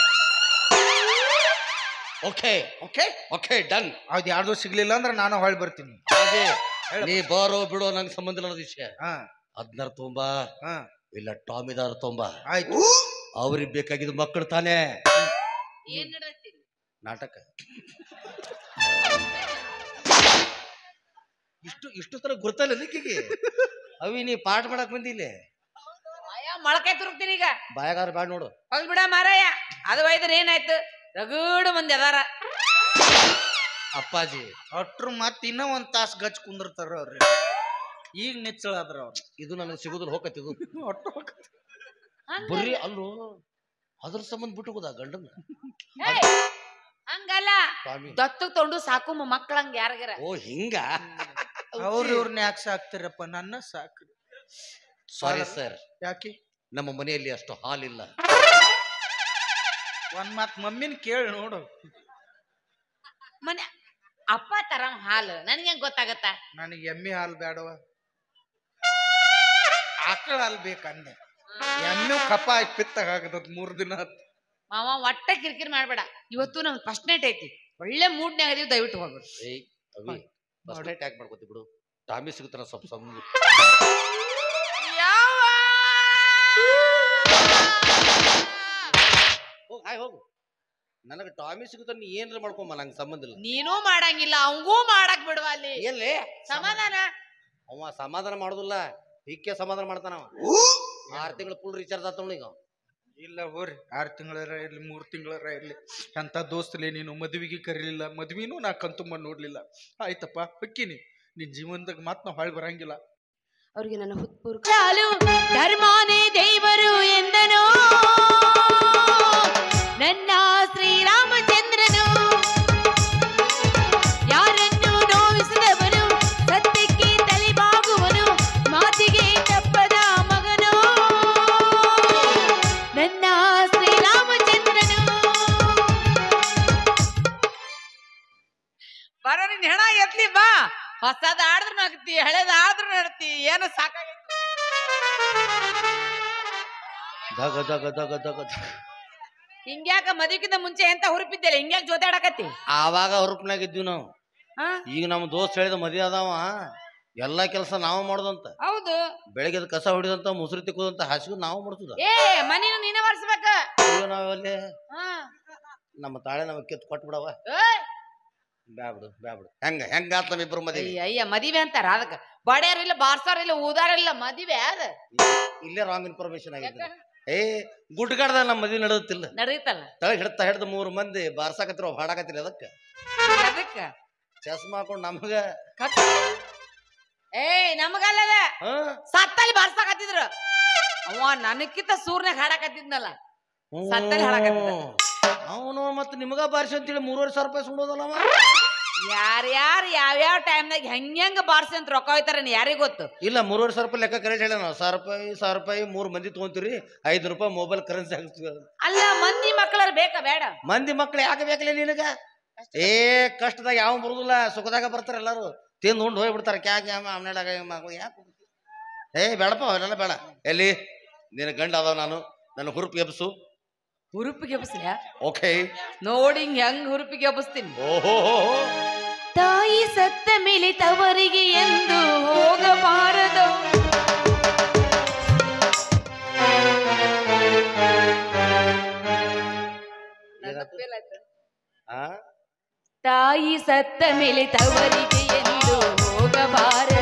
ಓಕೆ ಓಕೆ ಓಕೆ ಡನ್ ಅದು ಯಾರ್ದು ಸಿಗ್ಲಿಲ್ಲ ಅಂದ್ರೆ ನಾನು ಹೊಳ್ ಬರ್ತೀನಿ ನೀ ಬರೋ ಬಿಡೋ ನಂಗೆ ಸಂಬಂಧ ಇಲ್ಲ ಅನ್ನೋದು ವಿಷಯ ಹಾ ಅದ್ನಾರ ತೊಂಬಾ ಹಾ ಇಲ್ಲ ಟಾಮಿದಾರ ತೊಂಬಾ ಆಯ್ತು ಅವ್ರಿಗೆ ಬೇಕಾಗಿದ್ದು ಮಕ್ಕಳು ತಾನೇ ಏನ್ ನಡೀತಿ? ನಾಟಕ ಇಷ್ಟು ಇಷ್ಟು ತರ ಗುರ್ತಲ್ಲ ನಿಕ್ಕಿಗೆ ಅವಿ ನೀ ಪಾಠ ಮಾಡಕ್ ಬಂದಿಲ್ಲ ಅಯ್ಯ ಮೊಳಕೆ ತುರುಕ್ತೀನಿ ಈಗ ಬಾಯಾಗಾರ ಬ್ಯಾಡ ನೋಡು ಹೋಗ್ಲಿ ಬಿಡ ಮಾರಾಯ ಅದು ಒಯ್ದ್ರೆ ಏನಾಯ್ತು ರಗಡು ಮಂದಿ ಅದಾರ ಅಪ್ಪಾಜಿ ಅಟ್ರು ಮತ್ ಇನ್ನೂ ಒಂದ್ ತಾಸ್ ಗಚ್ ಕುಂದಿರ್ತಾರ ಅವ್ರಿ ಈಗ ನಿಚ್ಚಳಾದ್ರ ಅವ್ರು ಇದು ನನಗೆ ಸಿಗುದಿಲ್ಲ ಹೋಗತ್ತಿದು ಒಟ್ಟು ಹಂಗ- ಬರ್ರಿ ಅಲ್ಲೋ ಅದ್ರ ಸಂಬಂಧ ಬಿಟ್ಟು ಹೋದ ಗಂಡನ ಏಯ್! ಹಂಗಲ್ಲ ಸ್ವಾಮಿ ದತ್ತು ತೊಂಡು ಸಾಕು ಮಕ್ಕಳಂಗ ಯಾರಿಗಾರ ಓ ಹಿಂಗ ಅವ್ರ ಇವ್ರನ್ನ ಯಾಕೆ ಸಾಕ್ತಿರಪ್ಪ ನನ್ನ ಸಾಕ್ರಿ ಸಾರಿ ಸರ್ ಯಾಕೆ ನಮ್ಮ ಮನೆಯಲ್ಲಿ ಅಷ್ಟು ಹಾಲಿಲ್ಲ ಒಂದ್ ಮಾತ್ ಮಮ್ಮಿನ ಕೇಳಿ ನೋಡು ಮನೆ ಅಪ್ಪ ತರ ಹಾಲು ನನ್ಗೆ ಹೆಂಗ್ ಗೊತ್ತಾಗತ್ತ ನನಗೆ ಎಮ್ಮೆ ಹಾಲು ಬೇಡವ ಆಕಳ ಹಾಲು ಬೇಕಂದೆ ಎಮ್ಮೆ ಕಪ್ಪ ಆಗಿ ಪಿತ್ತಾಗದ ಮೂರ್ ದಿನ ಆತ್. ಮಾವ ಒಟ್ಟ ಕಿರಿಕಿರಿ ಮಾಡ್ಬೇಡ ಇವತ್ತು ನಮ್ ಫಸ್ಟ್ ನೈಟ್ ಐತಿ ಒಳ್ಳೆ ಮೂಡ್ನ್ಯಾಗ ಅದೀವಿ ದಯವಿಟ್ಟು ಹೋಗ್ಬಿಡು ಏಯ್ ಅವಿ ಫಸ್ಟ್ ನೈಟ್ ಯಾಕೆ ಮಾಡ್ಕೋತಿ ಬಿಡು ಟಾಮಿ ಸಿಗುತ್ತಾನ ಸ್ವಲ್ಪ ಸಮ ಹೋಗ್ ಹಾಯ್ ಹೋಗು ನನಗೆ ಟಾಮಿ ಸಿಗುತ್ತಾನ ನೀ ಏನ್ರ ಮಾಡ್ಕೊಂಬ ನಂಗೆ ಸಂಬಂಧ ಇಲ್ಲ ನೀನೂ ಮಾಡಂಗಿಲ್ಲ ಅವಂಗೂ ಮಾಡಕ್ ಬಿಡುವ ಅಲ್ಲಿ ಎಲ್ಲಿ ಸಮಾಧಾನ ಅವ ಸಮಾಧಾನ ಮಾಡುದಿಲ್ಲ ಹಿಕ್ಕೆ ಸಮಾಧಾನ ಮಾಡ್ತಾನ ಅವ ಆರು ತಿಂಗಳು ಫುಲ್ ರೀಚಾರ್ಜ್ ಆತವಳು ಈಗ ಇಲ್ಲ ಹೋರಿ ಆರ್ ತಿಂಗಳರ ಇರ್ಲಿ ಮೂರ್ ತಿಂಗಳರ ಇರ್ಲಿ ಅಂತ ದೋಸ್ತಲೇ ನೀನು ಮದುವೆಗೆ ಕರೀಲಿಲ್ಲ ಮದ್ವಿನೂ ನಾ ಕಣ್ತುಂಬ ನೋಡ್ಲಿಲ್ಲ ಆಯ್ತಪ್ಪ ಹೊಕ್ಕಿನಿ ನಿನ್ ಜೀವನದಾಗ ಮಾತ್ ನಾ ಹೊಳ್ ಬರಂಗಿಲ್ಲ ಅವರಿಗೆ ನನ್ನ ಹೃತ್ಪೂರ್ವಕ ಚಾಲು ಧರ್ಮಾನೇ ದೇವರು ಎಂದನು ನನ್ನ ಶ್ರೀರಾಮಚಂದ್ರನು ಯಾರನ್ನು ನೋವಿಸಿದವನು ಸತ್ಯಕ್ಕೆ ತಲೆಬಾಗುವನು ಮಾತಿಗೆ ತಪ್ಪದ ಮಗನು ನನ್ನ ಶ್ರೀರಾಮಚಂದ್ರನು ಬರೋ ನಿನ್ ಹೆಣ ಎತ್ಲಿ ಬಾ ಹೊಸದ ಆಡಿದ್ರು ನಗ್ತಿ ಹಳೇದ ಆಡಿದ್ರು ನಡ್ತಿ ಏನು ಸಾಕಾಗೈತಿ ದಗ ದಗ ದಗ ದಗ ದಗ. ಹಿಂಗ್ಯಾಕ ಮದುವೆಗಿಂತ ಮುಂಚೆ ಎಂತ ಹುರುಪಿದ್ದಿಲ್ಲ ಹಿಂಗ್ಯಾಕ ಜೋತಾಡಕತ್ತಿ ಆವಾಗ ಹುರುಪ್ನಾಗ ಇದ್ವಿ ನಾವು ಹಾ ಈಗ ನಮ್ಮ ದೋಸ್ತ್ ಹೇಳಿದ ಮದುವೆ ಅದಾವ ಎಲ್ಲಾ ಕೆಲಸ ನಾವು ಮಾಡೋದಂತ ಹೌದು ಬೆಳಗ್ಗೆ ಎದ್ದು ಕಸ ಹೊಡಿದಂತ ಮುಸುರಿ ತಿಕ್ಕೋದಂತ ಹಸಿವು ನಾವು ಮಾಡ್ತದ ಏ ಮನಿನು ನೀನ ಬರ್ಸ್ಬೇಕ ಅಯ್ಯೋ ನಾವಲ್ಲಿ ಹಾ ನಮ್ಮ ತಾಳೆ ನಮಗೆ ಕಿತ್ತು ಕೊಟ್ಟು ಬಿಡವ ಏಯ್! ಬ್ಯಾಬಿಡು ಬ್ಯಾಬಿಡು ಹೆಂಗ ಹೆಂಗ ಆತ್ ನಮ್ಮಿಬ್ರು ಮದುವೆ ಅಯ್ಯ ಅಯ್ಯ ಮದಿವೆ ಅಂತಾರ ಅದಕ್ಕ ಬಡ್ಯಾರಿಲ್ಲ ಬಾರ್ಸಾರಿಲ್ಲ ಊದಾರಿಲ್ಲ ಮದಿವೆ ಅದ ಇಲ್ಲೇ ರಾಂಗ್ ಇನ್ಫಾರ್ಮೇಶನ್ ಆಗಿದೆ ಏ ಗುಡ್ಗಾಡ್ದಾಗ ನಮ್ಮ ಮದ್ವಿ ನಡೆದಿಲ್ಲ ನಡೀತಲ್ಲ ತಳಗ್ ಹಿಡ್ತಾ ಹಿಡ್ದು ಮೂರು ಮಂದಿ ಬಾರ್ಸಾಕತ್ತಿರೋ ಹಾಡಾಕತ್ತಿರಿ ಅದಕ್ಕೆ ಅದಕ್ಕ ಚಸ್ಮಾ ಹಾಕೊಂಡು ನಮಗ ಕಟ್ ಏಯ್ ನಮಗಲ್ಲದ ಹಾ ಸತ್ತಲ್ಲಿ ಬಾರ್ಸಾಕತ್ತಿದ್ರು ಅವ ನನಕ್ಕಿಂತ ಸೂರ್ನಾಗ ಹಾಡಾಕತ್ತಿದ್ನಲ್ಲ ಸತ್ತಲ್ಲಿ ಹಾಡಾಕತ್ತಿದ್ದ. ಅವನು ಮತ್ತೆ ನಿಮಗ ಬಾರಿಸಿ ಅಂತೇಳಿ ಮೂರುವರೆ ಸಾವಿರ ರೂಪಾಯಿ ಸುಡೋದಲ್ಲ ಅವ ಯಾರ್ಯಾರು ಯಾವ್ಯಾವ ಟೈಮ್ನಾಗ ಹೆಂಗ್ ಹೆಂಗ್ ಬಾರ್ಸಿ ಅಂತ ರೊಕ್ಕ ಹೋಯ್ತಾರ ಯಾರಿಗ್ ಗೊತ್ತು ಇಲ್ಲ ಮೂರುವರೆ ಸಾವಿರ ರೂಪಾಯಿ ಲೆಕ್ಕ ಕರೆಕ್ಟ್ ಹೇಳ ನಾವು ಸಾವಿರ ರೂಪಾಯಿ ಸಾವಿರ ರೂಪಾಯಿ ಮೂರು ಮಂದಿ ತೊಗೊಂತೀರಿ ಐದು ರೂಪಾಯಿ ಮೊಬೈಲ್ ಕರೆನ್ಸಿ ಹಾಕ್ತೀವಿ ಅಲ್ಲ ಮಂದಿ ಮಕ್ಕಳವ್ರು ಬೇಕಾ ಬೇಡ ಮಂದಿ ಮಕ್ಳು ಯಾಕೆ ಬೇಕಲ್ಲ ನಿನಗ ಏ ಕಷ್ಟದಾಗ ಯಾವ ಬರುದಿಲ್ಲ ಸುಖದಾಗ ಬರ್ತಾರ ಎಲ್ಲಾರು ತಿಂದು ಉಂಡು ಹೋಗ್ಬಿಡ್ತಾರೆ ಕ್ಯಾ ಕ್ಯಾ ಆಮ್ನೆಡಾಗ ಯಾಕೆ ಏ ಬೇಡಪ್ಪ ಅವನ್ನೆಲ್ಲ ಬೇಡ ಎಲ್ಲಿ ನಿನ್ನ ಗಂಡ ಅದಾವ ನಾನು ನನ್ನ ಹುರುಪು ಎಬ್ಸು ಹುರುಪಿಗೆ ಎಬ್ಸ್ಲ್ಯಾ ಓಕೆ ನೋಡಿ ಹಿಂಗ್ ಹೆಂಗ್ ಹುರುಪಿಗೆ ಎಬ್ಸ್ತೀನಿ ಓಹೋ ತಾಯಿ ಸತ್ತ ಮೇಲೆ ತವರಿಗೆ ಎಂದು ಹೋಗಬಾರದು ಆ ತಾಯಿ ಸತ್ತ ಮೇಲೆ ತವರಿಗೆ ಎಂದು ಹೋಗಬಾರದು